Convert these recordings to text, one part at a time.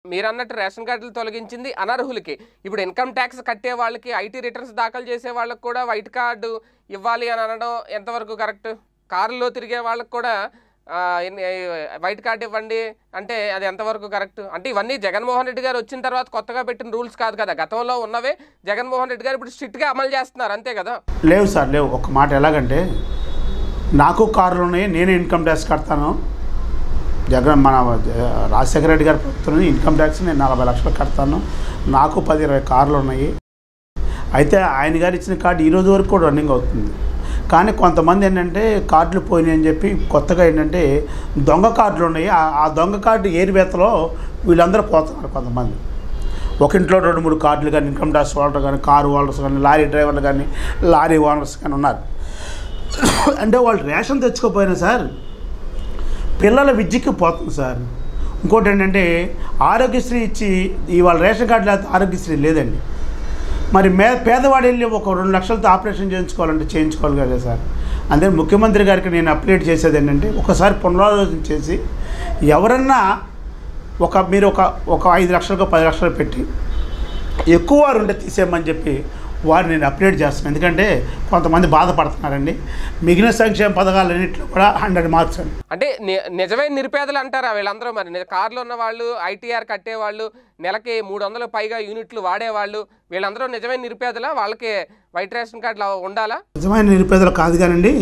మీరు అన్నట్టు రేషన్ కార్డులు తొలగించింది అనర్హులకి ఇప్పుడు ఇన్కమ్ ట్యాక్స్ కట్టే వాళ్ళకి ఐటీ రిటర్న్స్ దాఖలు చేసే వాళ్ళకి కూడా వైట్ కార్డు ఇవ్వాలి అని అనడం ఎంతవరకు కరెక్ట్ కారులో తిరిగే వాళ్ళకి కూడా ఆ, ఎన్ని- వైట్ కార్డు ఇవ్వండి అంటే అది ఎంతవరకు కరెక్ట్ అంటే ఇవన్నీ జగన్మోహన్ రెడ్డి గారు వచ్చిన తర్వాత కొత్తగా పెట్టిన రూల్స్ కాదు కదా గతంలో ఉన్నవే జగన్మోహన్ రెడ్డి గారు ఇప్పుడు స్ట్రిక్ట్గా అమలు చేస్తున్నారు అంతే కదా లేవు సార్ లేవు ఒక మాట ఎలాగంటే నాకు కార్లు ఉన్నాయి నేను ఇన్కమ్ ట్యాక్స్ కడతాను జగన్ మన జ- రాజశేఖర రెడ్డి గారి ప్రభుత్వం ఇన్కమ్ ట్యాక్స్ నేను నలభై లక్షలు కడతాను నాకు పది ఇరవై కార్లు ఉన్నాయి అయితే ఆయన గారు ఇచ్చిన కార్డు ఈ రోజు వరకు కూడా రన్నింగ్ అవుతుంది కానీ కొంతమంది ఏంటంటే కార్డులు పోయినాయి అని చెప్పి కొత్తగా ఏంటంటే దొంగ కార్డులు ఉన్నాయి ఆ- ఆ దొంగ కార్డు ఏరివేతలో వీళ్ళందరూ పోతున్నారు కొంతమంది ఒక ఇంట్లో రెండు మూడు కార్డులు కానీ ఇన్కమ్ ట్యాక్స్ వాళ్ళు కానీ కారు ఓనర్స్ కానీ లారీ డ్రైవర్లు కానీ లారీ ఓనర్స్ కానీ ఉన్నారు అంటే వాళ్ళు రేషన్ తెచ్చుకోపోయినా సార్ పిల్లల విద్యకి పోతుంది సార్ ఇంకోటి ఏంటంటే ఆరోగ్యశ్రీ ఇచ్చి ఇవాళ రేషన్ కార్డు లేకపోతే ఆరోగ్యశ్రీ లేదండి మరి మే పేదవాడు వెళ్ళి ఒక రెండు లక్షలతో ఆపరేషన్ చేయించుకోవాలంటే చేయించుకోవాలి కదా సార్ అందుకే ముఖ్యమంత్రి గారికి నేను అప్డేట్ చేసేది ఏంటంటే ఒకసారి పునరాలోచన చేసి ఎవరన్నా ఒక మీరు ఒక ఒక ఐదు లక్షలకు పది లక్షలు పెట్టి ఎక్కువ వారు ఉంటే తీసేయమని చెప్పి వారిని నేను అప్డేట్ చేస్తున్నాను ఎందుకంటే కొంతమంది బాధపడుతున్నారండి మిగిలిన సంక్షేమ పథకాలన్నింటిలో కూడా హండ్రెడ్ మార్క్స్ అండి అంటే ని- నిజమైన నిరుపేదలు అంటారా వీళ్ళందరూ మరి ని- కార్లు ఉన్న వాళ్ళు ఐటీఆర్ కట్టేవాళ్ళు నెలకి మూడు వందలు పైగా యూనిట్లు వాడేవాళ్ళు వీళ్ళందరూ నిజమైన నిరుపేదలా వాళ్ళకి వైట్ రేషన్ కార్డులు ఉండాలా నిజమైన నిరుపేదలు కాదు కానండి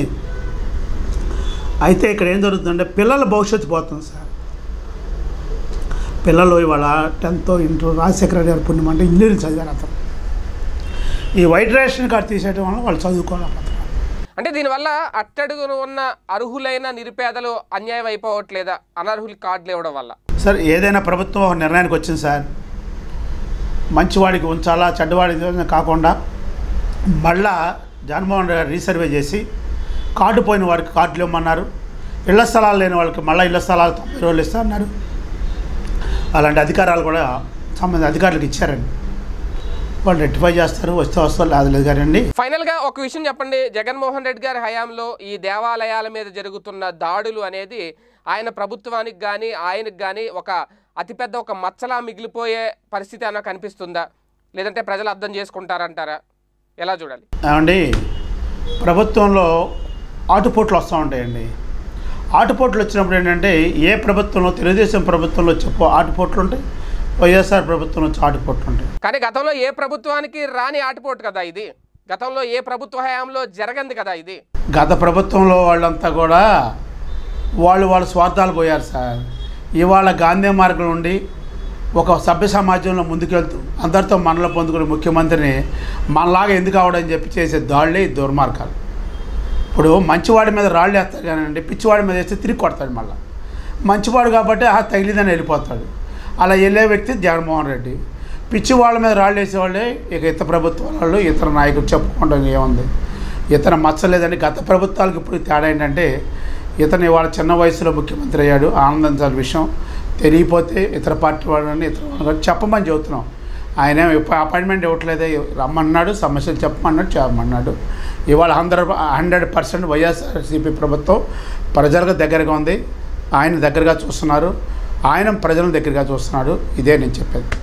అయితే ఇక్కడ ఏం జరుగుతుందంటే పిల్లల భవిష్యత్తు పోతుంది సార్ పిల్లలు ఇవాళ టెన్త్ ఇంటర్ రాజశేఖర రెడ్డి గారి పుణ్యం అంటే ఇంజనీరింగ్ చదివారు అతను ఈ వైట్ రేషన్ కార్డు తీసేయడం వల్ల వాళ్ళు చదువుకోవాలి అంటే దీనివల్ల అట్టడుగున ఉన్న అర్హులైన నిరుపేదలు అన్యాయం అయిపోవట్లేదా అనర్హులు కార్డులు ఇవ్వడం వల్ల సార్ ఏదైనా ప్రభుత్వం ఒక నిర్ణయానికి వచ్చింది సార్ మంచివాడికి ఉంచాలా చెడ్డవాడికి కాకుండా మళ్ళా జగన్మోహన్ రెడ్డి గారు రీసర్వే చేసి కార్డు పోయిన వారికి కార్డులు ఇవ్వమన్నారు ఇళ్ల స్థలాలు లేని వాళ్ళకి మళ్ళీ ఇళ్ల స్థలాలు తొంభై రోజులు ఇస్తా అన్నారు అలాంటి అధికారాలు కూడా సంబంధిత అధికారులకు ఇచ్చారండి వాళ్ళు రెక్టిఫై చేస్తారు వస్తే వస్తారు లేదు లేదు కానీ ఫైనల్ గా ఒక విషయం చెప్పండి జగన్మోహన్ రెడ్డి గారి హయాంలో ఈ దేవాలయాల మీద జరుగుతున్న దాడులు అనేది ఆయన ప్రభుత్వానికి కానీ ఆయనకు కానీ ఒక అతిపెద్ద ఒక మచ్చలా మిగిలిపోయే పరిస్థితి అన్న కనిపిస్తుందా లేదంటే ప్రజలు అర్థం చేసుకుంటారంటారా ఎలా చూడాలి ఏమండి ప్రభుత్వంలో ఆటుపోట్లు వస్తూ ఉంటాయండి ఆటుపోట్లు వచ్చినప్పుడు ఏంటంటే ఏ ప్రభుత్వంలో తెలుగుదేశం ప్రభుత్వంలో చెప్పు ఆటుపోట్లు ఉంటాయి వైఎస్ఆర్ ప్రభుత్వంలో వచ్చి ఆటుపోట్లు ఉంటాయి కానీ గతంలో ఏ ప్రభుత్వానికి రాని ఆటపోటు కదా ఇది గతంలో ఏ ప్రభుత్వ హయాంలో జరగంది కదా ఇది గత ప్రభుత్వంలో వాళ్ళంతా కూడా వాళ్ళు వాళ్ళ స్వార్థాలు పోయారు సార్ ఇవాళ గాంధీ మార్గం నుండి ఒక సభ్య సమాజంలో ముందుకెళ్తూ అందరితో మనలో పొందుకునే ముఖ్యమంత్రిని మనలాగా ఎందుకు అవడని చెప్పి చేసే దాళ్ళే ఈ దుర్మార్గాలు ఇప్పుడు మంచివాడి మీద రాళ్ళు వేస్తారు కానివ్వండి పిచ్చివాడి మీద వేస్తే తిరిగి కొడతాడు మళ్ళీ మంచివాడు కాబట్టి ఆ తగిలిదని వెళ్ళిపోతాడు అలా వెళ్ళే వ్యక్తి జగన్మోహన్ రెడ్డి పిచ్చి వాళ్ళ మీద రాళ్ళు వేసేవాళ్ళే ఇక ఇతర ప్రభుత్వాల వాళ్ళు ఇతర నాయకులు చెప్పుకోవడం ఏముంది ఇతర మచ్చలేదని గత ప్రభుత్వాలకు ఇప్పుడు తేడా ఏంటంటే ఇతను ఇవాళ చిన్న వయసులో ముఖ్యమంత్రి అయ్యాడు ఆనందించాల్సిన విషయం తెలియపోతే ఇతర పార్టీ వాళ్ళని ఇతర వాళ్ళని చెప్పమని చెబుతున్నాం ఆయన ఏం ఎప్పుడు అపాయింట్మెంట్ ఇవ్వట్లేదే రమ్మన్నాడు సమస్యలు చెప్పమన్నాడు చెప్పమన్నాడు ఇవాళ హండ్రెడ్ హండ్రెడ్ పర్సెంట్ వైఎస్ఆర్సీపీ ప్రభుత్వం ప్రజలకు దగ్గరగా ఉంది ఆయన దగ్గరగా చూస్తున్నారు ఆయన ప్రజలను దగ్గరగా చూస్తున్నాడు ఇదే నేను చెప్పేది